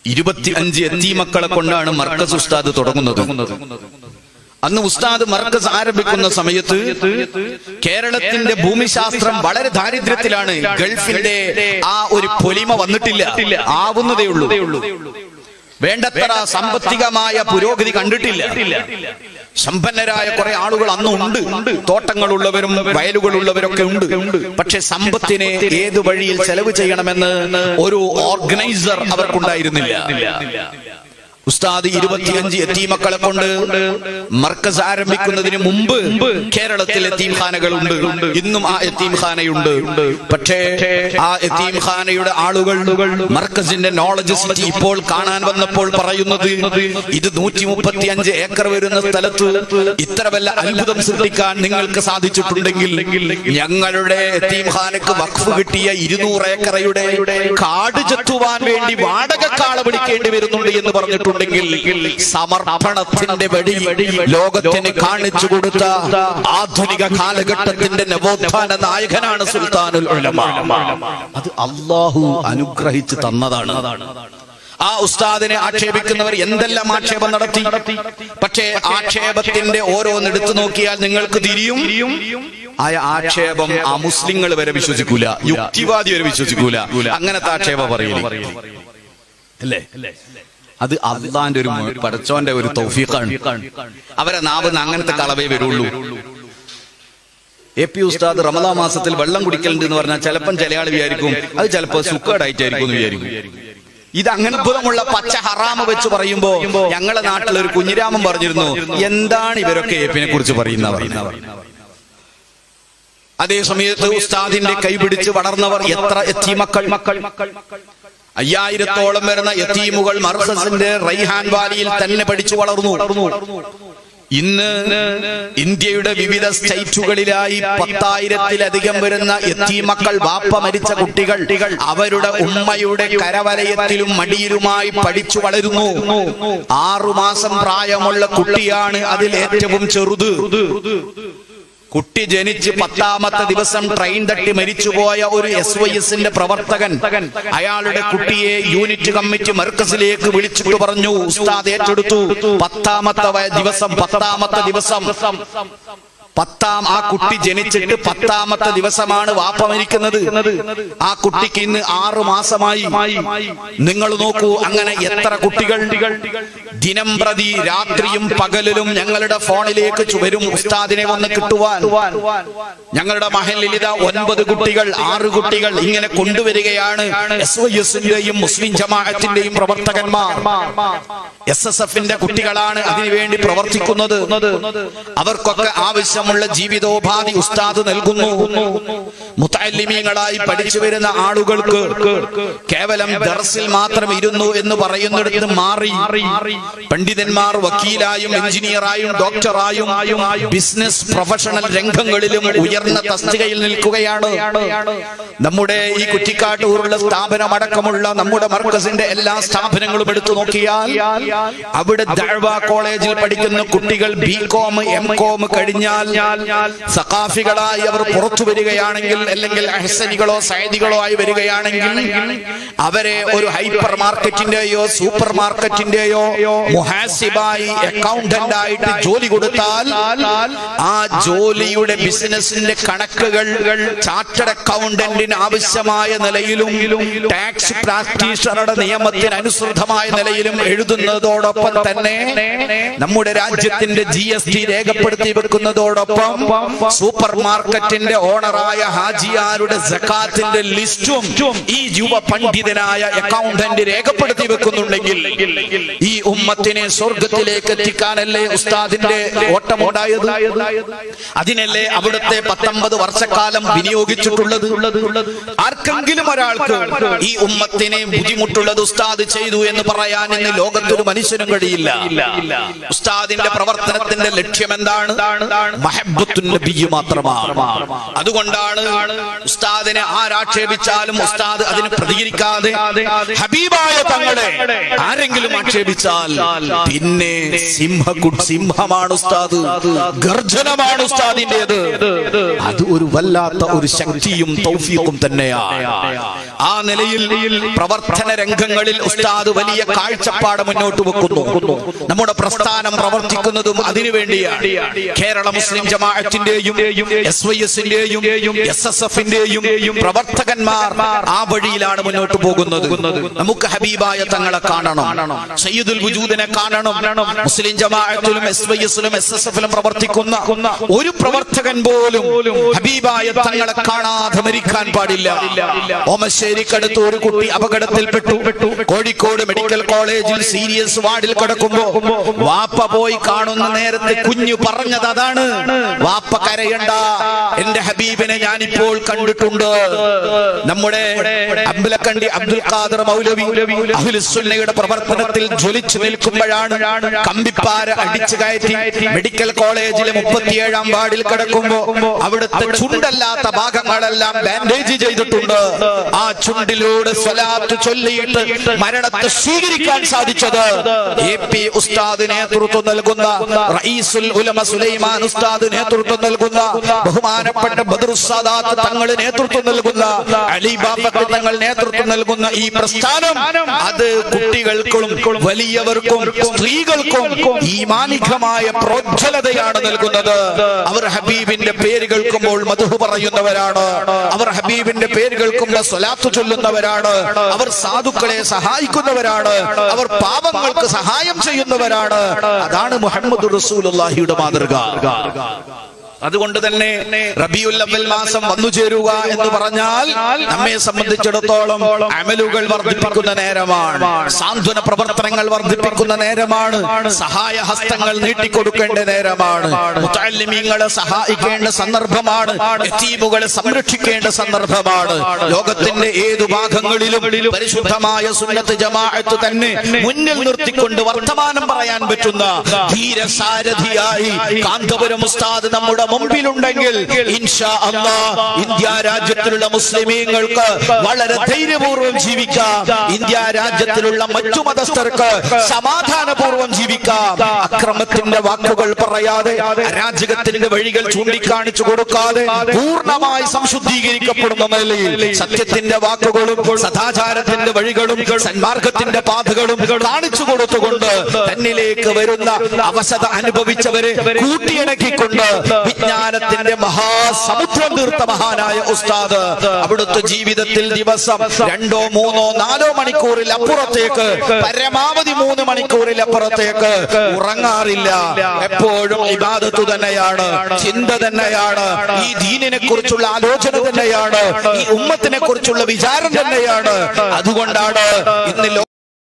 ഇരുപത്തി അഞ്ച് എത്തി മക്കളെ കൊണ്ടാണ് മർക്കസ് ഉസ്താദ് തുടങ്ങുന്നത് അന്ന് ഉസ്താദ് മർക്കസ് ആരംഭിക്കുന്ന സമയത്ത് കേരളത്തിന്റെ ഭൂമിശാസ്ത്രം വളരെ ദാരിദ്ര്യത്തിലാണ് ഗൾഫിന്റെ ആ ഒരു പൊലിമ വന്നിട്ടില്ല ആവുന്നതേ ഉള്ളൂ വേണ്ടത്ര സാമ്പത്തികമായ പുരോഗതി കണ്ടിട്ടില്ല സമ്പന്നരായ കുറെ ആളുകൾ അന്നും ഉണ്ട് തോട്ടങ്ങളുള്ളവരും വയലുകളുള്ളവരൊക്കെ ഉണ്ട് പക്ഷെ സമ്പത്തിനെ ഏത് വഴിയിൽ ചെലവ് ചെയ്യണമെന്ന് ഒരു ഓർഗനൈസർ അവർക്കുണ്ടായിരുന്നില്ല ഉസ്താദ് ഇരുപത്തിയഞ്ച് എത്തീമക്കളെ കൊണ്ട് മർക്കസ് ആരംഭിക്കുന്നതിന് മുമ്പ് കേരളത്തിൽ എത്തീംഖാനകളുണ്ട് ഇന്നും ആ എത്തീംഖാനയുണ്ട് പക്ഷേ ആ എത്തീംഖാനയുടെ ആളുകൾ മർക്കസിന്റെ നോളജ് സിറ്റി ഇപ്പോൾ കാണാൻ വന്നപ്പോൾ പറയുന്നത് ഇത് നൂറ്റി മുപ്പത്തി അഞ്ച് ഏക്കർ വരുന്ന സ്ഥലത്ത് ഇത്ര വല്ല അത്ഭുതം സൃഷ്ടിക്കാൻ നിങ്ങൾക്ക് സാധിച്ചിട്ടുണ്ടെങ്കിൽ ഞങ്ങളുടെ എത്തീംഖാനക്ക് വഖഫ് കിട്ടിയ ഇരുന്നൂറ് ഏക്കറയുടെ കാട് ചെത്തുവാൻ വേണ്ടി വാടക കാള പിടിക്കേണ്ടി വരുന്നുണ്ട് എന്ന് പറഞ്ഞിട്ടുണ്ടെങ്കിൽ സമർപ്പണത്തിന്റെ വഴി ലോകത്തിന് കാണിച്ചു കൊടുത്ത ആധുനിക കാലഘട്ടത്തിന്റെ നവോത്ഥാന നായകനാണ് സുൽത്താനുൽ ഉലമ അത് അള്ളാഹു അനുഗ്രഹിച്ച് തന്നതാണ് ആ ഉസ്താദിനെ ആക്ഷേപിക്കുന്നവർ എന്തെല്ലാം ആക്ഷേപം നടത്തി പക്ഷേ ആക്ഷേപത്തിന്റെ ഓരോന്നെടുത്തു നോക്കിയാൽ നിങ്ങൾക്ക് തിരിയും ആ ആക്ഷേപം ആ മുസ്ലിങ്ങൾ വരെ വിശ്വസിക്കൂല യുക്തിവാദി വരെ വിശ്വസിക്കൂല അങ്ങനത്തെ ആക്ഷേപം പറയില്ല അല്ലേ അത് അള്ളാന്റെ ഒരു മു- പടച്ചോന്റെ ഒരു തൗഫീഖാണ് അവരെ നാവിന്ന് അങ്ങനത്തെ കളവേ വരുള്ളൂ എ പി ഉസ്താദ് റമദാ മാസത്തിൽ വെള്ളം കുടിക്കലുണ്ട് എന്ന് പറഞ്ഞാൽ ചിലപ്പം ചില ആൾ വിചാരിക്കും അത് ചിലപ്പോ സുഖമായിട്ടായിരിക്കും എന്ന് വിചാരിക്കും ഇത് അത്ഭുതമുള്ള പച്ച ഹറാമ വെച്ച് പറയുമ്പോ ഞങ്ങളെ നാട്ടിൽ ഒരു കുഞ്ഞിരാമൻ പറഞ്ഞിരുന്നു എന്താണ് ഇവരൊക്കെ എപ്പിനെ കുറിച്ച് പറയുന്ന പറയുന്നത് അതേ സമയത്ത് ഉസ്താദിന്റെ കൈപിടിച്ച് വളർന്നവർ എത്ര എത്തിമക്കൾ മക്കൾ അയ്യായിരത്തോളം വരുന്ന യത്തീമുകൾ മർസസിന്റെ റൈഹാൻ വാലിയിൽ തന്നെ പഠിച്ചു വളർന്നു ഇന്ന് ഇന്ത്യയുടെ വിവിധ സ്റ്റേറ്റുകളിലായി പത്തായിരത്തിലധികം വരുന്ന എത്തീമക്കൾ വാപ്പ മരിച്ച കുട്ടികൾ അവരുടെ ഉമ്മയുടെ കരവലയത്തിലും മടിയിലുമായി പഠിച്ചു വളരുന്നു ആറുമാസം പ്രായമുള്ള കുട്ടിയാണ് അതിൽ ഏറ്റവും ചെറുത് കുട്ടി ജനിച്ച് പത്താമത്തെ ദിവസം ട്രെയിൻ തട്ടി മരിച്ചുപോയ ഒരു എസ് വൈ എസിന്റെ പ്രവർത്തകൻ അയാളുടെ കുട്ടിയെ യൂണിറ്റ് കമ്മിറ്റി മർക്കസിലേക്ക് വിളിച്ചിട്ട് പറഞ്ഞു ഉസ്താദ് ഏറ്റെടുത്തു പത്താമത്തെ വയ- ദിവസം പത്താമത്തെ ദിവസം പത്താം ആ കുട്ടി ജനിച്ചിട്ട് പത്താമത്തെ ദിവസമാണ് വാപ്പ മരിക്കുന്നത് ആ കുട്ടിക്ക് ഇന്ന് ആറു മാസമായി നിങ്ങൾ നോക്കൂ അങ്ങനെ എത്ര കുട്ടികൾ ദിനം പ്രതി രാത്രിയും പകലിലും ഞങ്ങളുടെ ഫോണിലേക്ക് ചു- വരും ഉസ്താദിനെ വന്ന് കിട്ടുവാൻ ഞങ്ങളുടെ മഹലിൽ ഇതാ ഒൻപത് കുട്ടികൾ ആറ് കുട്ടികൾ ഇങ്ങനെ കൊണ്ടുവരികയാണ് എസ് വൈ എസിന്റെയും മുസ്ലിം ജമാഅത്തിന്റെയും പ്രവർത്തകന്മാർ എസ് എസ് എഫിന്റെ കുട്ടികളാണ് അതിനുവേണ്ടി പ്രവർത്തിക്കുന്നത് അവർക്കൊക്കെ ആവശ്യമുള്ള ജീവിതോപാധി ഉസ്താദ് നൽകുന്നു മുത്തല്ലിമീങ്ങളായി പഠിച്ചു വരുന്ന ആളുകൾക്ക് കേവലം ദർസിൽ മാത്രം ഇരുന്നു എന്ന് പറയുന്നിടത്ത് മാറി പണ്ഡിതന്മാർ വക്കീലായും എഞ്ചിനീയറായും ഡോക്ടറായും ബിസിനസ് പ്രൊഫഷണൽ രംഗങ്ങളിലും ഉയർന്ന തസ്തികയിൽ നിൽക്കുകയാണ് നമ്മുടെ ഈ കുറ്റിക്കാട്ടൂറുള്ള സ്ഥാപനമടക്കമുള്ള നമ്മുടെ മർക്കസിന്റെ എല്ലാ സ്ഥാപനങ്ങളും എടുത്തു നോക്കിയാൽ അവിടെ ദഅവ കോളേജിൽ പഠിക്കുന്ന കുട്ടികൾ ബി കോം എം കോം കഴിഞ്ഞാൽ സഖാഫികളായി അവർ പുറത്തു വരികയാണെങ്കിൽ അല്ലെങ്കിൽ അഹസനികളോ സൈദികളോ ആയി വരികയാണെങ്കിൽ അവരെ ഒരു ഹൈപ്പർ മാർക്കറ്റിന്റെയോ സൂപ്പർ മാർക്കറ്റിന്റെയോ മുഹാസിബായി അക്കൗണ്ടന്റ് ആയിട്ട് ജോലി കൊടുത്താൽ ആ ജോലിയുടെ ബിസിനസിന്റെ കണക്കുകൾ ചാർട്ടഡ് അക്കൗണ്ടന്റിന് ആവശ്യമായ നിലയിലും ടാക്സ് പ്രാക്ടീഷണറുടെ നിയമത്തിന് അനുസൃതമായ നിലയിലും എഴുതുന്നതോടൊപ്പം തന്നെ നമ്മുടെ രാജ്യത്തിന്റെ ജി എസ് ടി രേഖപ്പെടുത്തി വെക്കുന്നതോടൊപ്പം സൂപ്പർ മാർക്കറ്റിന്റെ ഓണറായ ഹാജിയാരുടെ സക്കാത്തിന്റെ ലിസ്റ്റും ഈ യുവ പണ്ഡിതനായ അക്കൗണ്ടന്റ് രേഖപ്പെടുത്തി വെക്കുന്നുണ്ടെങ്കിൽ ഈ ഉമ്മത്തിനെ സ്വർഗത്തിലേക്ക് എത്തിക്കാനല്ലേ ഉസ്താദിന്റെ ഓട്ടമുണ്ടായത് അതിനല്ലേ അവിടുത്തെ പത്തൊമ്പത് വർഷക്കാലം വിനിയോഗിച്ചിട്ടുള്ളത് ആർക്കെങ്കിലും ഒരാൾക്ക് ഈ ഉമ്മത്തിനെ ബുദ്ധിമുട്ടുള്ളത് ഉസ്താദ് ചെയ്തു എന്ന് പറയാൻ ഇന്ന് ലോകത്തൊരു മനുഷ്യനും കഴിയില്ല ഉസ്താദിന്റെ പ്രവർത്തനത്തിന്റെ ലക്ഷ്യം എന്താണ് മഹബത്തുൻ നബിയ്യ് മാത്രമാണ് അതുകൊണ്ടാണ് ഉസ്താദിനെ ആരാക്ഷേപിച്ചാലും ഉസ്താദ് അതിന് പ്രതികരിക്കാതെ ഹബീബായ തങ്ങളെ ആരെങ്കിലും ആക്ഷേപിച്ചാൽ പിന്നെ സിംഹ സിംഹമാണ് ഉസ്താദ് ഗർജനമാണ് ഉസ്താദിന്റേത് അത് ഒരു വല്ലാത്ത ഒരു ശക്തിയും തൗഫീഖും തന്നെയാണ് ആ നിലയിൽ പ്രവർത്തന രംഗങ്ങളിൽ ഉസ്താദ് വലിയ കാഴ്ചപ്പാട് മുന്നോട്ട് വെക്കുന്നു നമ്മുടെ പ്രസ്ഥാനം പ്രവർത്തിക്കുന്നതും അതിനുവേണ്ടിയാണ് കേരള മുസ്ലിം ജമാഅത്തിന്റെയും എസ് വൈ എസിന്റെയും എസ് എസ് എഫിന്റെയും പ്രവർത്തകന്മാർ ആ വഴിയിലാണ് മുന്നോട്ട് പോകുന്നത് നമുക്ക് ഹബീബായ തങ്ങളെ കാണണം സയ്യിദുൽ വജൂദിനെ കാണണം മുസ്ലിം ജമാഅത്തിലും എസ് വൈ എസിലും എസ് എസ് എഫിലും പ്രവർത്തിക്കുന്ന ഒരു പ്രവർത്തകൻ പോലും ഹബീബായ തങ്ങളെ കാണാതെ മരിക്കാൻ പാടില്ല ഓമശ്ശേരിക്കടുത്ത് ഒരു കുട്ടി അപകടത്തിൽപ്പെട്ടു കോഴിക്കോട് മെഡിക്കൽ കോളേജിൽ സീരിയസ് വാർഡിൽ കിടക്കുമ്പോ വാപ്പ പോയി കാണുന്ന നേരത്തെ കുഞ്ഞു പറഞ്ഞത് അതാണ് വാപ്പ കരയണ്ട എന്റെ ഹബീബിനെ ഞാൻ ഇപ്പോൾ കണ്ടിട്ടുണ്ട് നമ്മുടെ അമ്പലക്കണ്ടി അബ്ദുൽ ഖാദർ മൗലവി അഹ്ലുസുന്നയുടെ പ്രവർത്തനത്തിൽ ജ്വലിച്ചു നിൽക്കുമ്പോഴാണ് കമ്പിപ്പാര അടിച്ചു കയറ്റി മെഡിക്കൽ കോളേജിലെ മുപ്പത്തിയേഴാം വാർഡിൽ കിടക്കുമ്പോ അവിടുത്തെ ചുണ്ടല്ലാത്ത ഭാഗങ്ങളെല്ലാം ബാൻഡേജ് ചെയ്തിട്ടുണ്ട് ആ ചുണ്ടിലൂടെ സ്വലാത്ത് ചൊല്ലിയിട്ട് മരണത്തെ സ്വീകരിക്കാൻ സാധിച്ചത് എ പി ഉസ്താദ് നേതൃത്വം നൽകുന്ന റഈസുൽ ഉലമ സുലൈമാൻ ഉസ്താദ് നേതൃത്വം നൽകുന്ന ബഹുമാനപ്പെട്ട ബദറുസാദാത്ത് തങ്ങൾ നേതൃത്വം നൽകുന്ന അലി ബാബക്ക് തങ്ങൾ നേതൃത്വം നൽകുന്ന ഈ പ്രസ്ഥാനം അത് കുട്ടികൾക്കും വലിയവർക്കും സ്ത്രീകൾക്കും ഈ മാനികമായ പ്രോജ്വലതയാണ് നൽകുന്നത് അവർ ഹബീബിന്റെ പേര് കേൾക്കുമ്പോൾ മധു പറയുന്നവരാണ് അവർ ഹബീബിന്റെ പേര് കേൾക്കുമ്പോൾ സ്വലാത്ത് ചൊല്ലുന്നവരാണ് അവർ സാധുക്കളെ സഹായിക്കുന്നവരാണ് അവർ പാപങ്ങൾക്ക് സഹായം ചെയ്യുന്നവരാണ് അതാണ് മുഹമ്മദ് റസൂലുള്ളാഹിയുടെ മാതൃക അതുകൊണ്ട് തന്നെ റബിയുൽ അവൽ മാസം വന്നു ചേരുക എന്ന് പറഞ്ഞാൽ നമ്മെ സംബന്ധിച്ചിടത്തോളം അമലുകൾ വർദ്ധിപ്പിക്കുന്ന നേരമാണ് സാന്ത്വന പ്രവർത്തനങ്ങൾ വർദ്ധിപ്പിക്കുന്ന നേരമാണ് സഹായ ഹസ്തങ്ങൾ നീട്ടിക്കൊടുക്കേണ്ട നേരമാണ് മുത്തല്ലിമീങ്ങളെ സഹായിക്കേണ്ട സന്ദർഭമാണ് യതീമുകളെ സംരക്ഷിക്കേണ്ട സന്ദർഭമാണ് ലോകത്തിന്റെ ഏതു ഭാഗങ്ങളിലും പരിശുദ്ധമായ സുന്നത്ത് ജമാഅത്ത് തന്നെ മുന്നിൽ നിർത്തിക്കൊണ്ട് വർത്തമാനം പറയാൻ പറ്റുന്ന ധീരസാരഥിയായി കാന്തപുരം ഉസ്താദ് നമ്മുടെ മുമ്പിലുണ്ടെങ്കിൽ ഇൻഷാ അല്ലാ ഇന്ത്യ രാജ്യത്തിലുള്ള മുസ്ലിമീങ്ങൾക്ക് വളരെ ധൈര്യപൂർവ്വം ജീവിക്കാം ഇന്ത്യ രാജ്യത്തിലുള്ള മറ്റു മതസ്ഥർക്ക് സമാധാനപൂർവ്വം ജീവിക്കാം അക്രമത്തിന്റെ വാക്കുകൾ പറയാതെ അരാജകത്തിന്റെ വഴികൾ ചൂണ്ടിക്കാണിച്ചു കൊടുക്കാതെ പൂർണ്ണമായി സംശുദ്ധീകരിക്കപ്പെടുന്ന നിലയിൽ സത്യത്തിന്റെ വാക്കുകളും സദാചാരത്തിന്റെ വഴികളും സന്മാർഗത്തിന്റെ പാതകളും കാണിച്ചു കൊടുത്തുകൊണ്ട് തന്നിലേക്ക് വരുന്ന അവശത അനുഭവിച്ചവരെ കൂട്ടിയിണക്കിക്കൊണ്ട് വിജ്ഞാനത്തിന്റെ മഹാസമുദ്രം തീർത്ത മഹാനായ ഉസ്താദ് അവിടുത്തെ ജീവിതത്തിൽ ദിവസം രണ്ടോ മൂന്നോ നാലോ മണിക്കൂറിൽ അപ്പുറത്തേക്ക് പരമാവധി മൂന്ന് മണിക്കൂറിൽ അപ്പുറത്തേക്ക് ഉറങ്ങാറില്ല എപ്പോഴും ഇബാദത്ത് തന്നെയാണ് ചിന്ത തന്നെയാണ് ഈ ദീനിനെ കുറിച്ചുള്ള ആലോചന തന്നെയാണ് ഈ ഉമ്മത്തിനെ കുറിച്ചുള്ള വിചാരം തന്നെയാണ് അതുകൊണ്ടാണ് ഇന്ന് ലോ-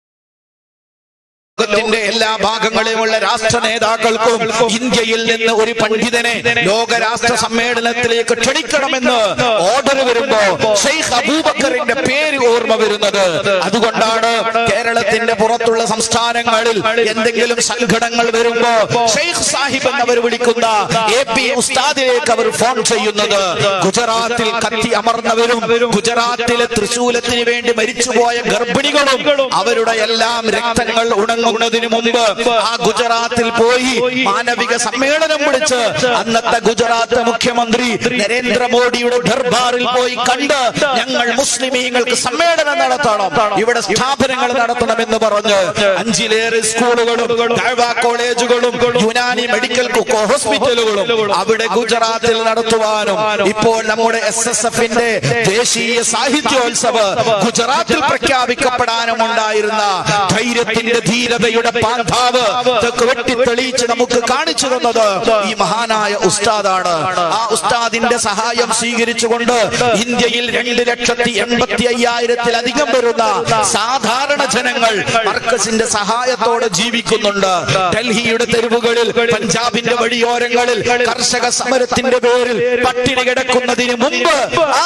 ലോകത്തിന്റെ എല്ലാ ഭാഗങ്ങളിലുമുള്ള രാഷ്ട്ര നേതാക്കൾക്കും ഇന്ത്യയിൽ നിന്ന് ഒരു പണ്ഡിതനെ ലോകരാഷ്ട്ര സമ്മേളനത്തിലേക്ക് ക്ഷണിക്കണമെന്ന് ഓർഡർ വരുമ്പോ ഷെയ്ഖ് അബൂബക്കറിന്റെ പേര് ഓർമ്മ വരുന്നത് അതുകൊണ്ടാണ് കേരളത്തിന്റെ പുറത്തുള്ള സംസ്ഥാനങ്ങളിൽ എന്തെങ്കിലും സങ്കടങ്ങൾ വരുമ്പോ ഷെയ്ഖ് സാഹിബ് എന്നവർ വിളിക്കുന്ന എ പി ഉസ്താദിലേക്ക് അവർ ഫോൺ ചെയ്യുന്നത് ഗുജറാത്തിൽ കത്തി അമർന്നവരും ഗുജറാത്തിലെ തൃശൂലത്തിന് വേണ്ടി മരിച്ചുപോയ ഗർഭിണികളും അവരുടെ എല്ലാം രക്തങ്ങൾ ഉണങ്ങുന്നതിന് മുമ്പ് ആ ഗുജറാത്തിൽ പോയി മാനവിക സമ്മേളനം വിളിച്ച് അന്നത്തെ ഗുജറാത്ത് മുഖ്യമന്ത്രി നരേന്ദ്രമോദിയുടെ ദർബാറിൽ പോയി കണ്ട് ഞങ്ങൾ മുസ്ലിമീങ്ങൾക്ക് സമ്മേളനം നടത്തണം ഇവിടെ സ്ഥാപനങ്ങൾ നടത്തണമെന്ന് പറഞ്ഞ് അഞ്ചിലേറെ സ്കൂളുകളും ദഅ്വ കോളേജുകളും യുനാനി മെഡിക്കൽ കോ- ഹോസ്പിറ്റലുകളും അവിടെ ഗുജറാത്തിൽ നടത്തുവാനും ഇപ്പോൾ നമ്മുടെ എസ് എസ് എഫിന്റെ ദേശീയ സാഹിത്യോത്സവ് ഗുജറാത്തിൽ പ്രഖ്യാപിക്കപ്പെടാനും ഉണ്ടായിരുന്ന ധൈര്യത്തിന്റെ ധീരതയുടെ പാന്താവ് ഇതൊക്കെ വെട്ടിത്തെളിയിച്ച് നമുക്ക് കാണിച്ചു തന്നത് ഈ മഹാനായ ഉസ്താദാണ് ആ ഉസ്താദിന്റെ സഹായം സ്വീകരിച്ചുകൊണ്ട് ഇന്ത്യയിൽ രണ്ട് ലക്ഷത്തി എൺപത്തി അയ്യായിരത്തിലധികം വരുന്ന സാധാരണ ജനങ്ങൾ മർക്കസിന്റെ സഹായത്തോടെ ജീവിക്കുന്നുണ്ട് ഡൽഹിയുടെ തെരുവുകളിൽ പഞ്ചാബിന്റെ വഴിയോരങ്ങളിൽ കർഷക സമരത്തിന്റെ പേരിൽ പട്ടിണി കിടക്കുന്നതിന് മുമ്പ് ആ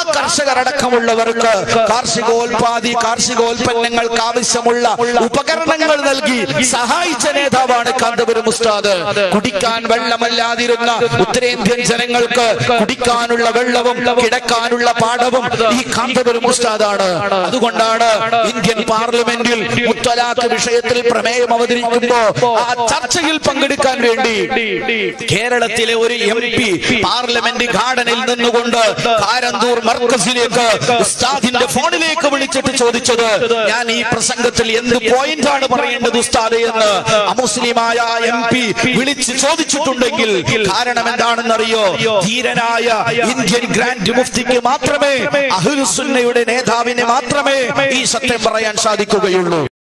കർഷകരടക്കമുള്ളവർക്ക് കാർഷികോൽപാദി കാർഷികോൽപ്പന്നങ്ങൾക്ക് ആവശ്യമുള്ള ഉപകരണങ്ങൾ നൽകി സഹായിച്ച നേതാവാണ് കാന്തപുരം ഉസ്താദ് കുടിക്കാൻ വെള്ളമല്ലാതിരുന്ന ഉത്തരേന്ത്യൻ ജനങ്ങൾക്ക് കുടിക്കാനുള്ള വെള്ളവും കിടക്കാനുള്ള പാടവും ഈ കാന്തപുരം ഉസ്താദാണ് അതുകൊണ്ടാണ് ഇന്ത്യൻ പാർലമെന്റിൽ മുത്തലാഖ് വിഷയത്തിൽ പ്രമേയം അവതരിക്കുമ്പോ ആ ചർച്ചയിൽ പങ്കെടുക്കാൻ വേണ്ടി കേരളത്തിലെ ഒരു എം പി പാർലമെന്റ് ഗാർഡനിൽ നിന്നുകൊണ്ട് കാരന്തൂർ മർക്കസിലേക്ക് ഉസ്താദിന്റെ ഫോണിലേക്ക് വിളിച്ചിട്ട് ചോദിച്ചത് ഞാൻ ഈ പ്രസംഗത്തിൽ എന്ത് പോയിന്റ് ആണ് പറയേണ്ടത് ഉസ്താദ് എന്ന് അമുസ്ലിമായ എം പി വിളിച്ച് ചോദിച്ചിട്ടുണ്ടെങ്കിൽ കാരണം എന്താണെന്നറിയോ ധീരനായ ഇന്ത്യൻ ഗ്രാൻഡ് മുഫ്തിക്ക് മാത്രമേ അഹ്ലുസുന്നയുടെ നേതാവിനെ മാത്രമേ ഈ സത്യം പറയാൻ സാധിക്കുകയുള്ളൂ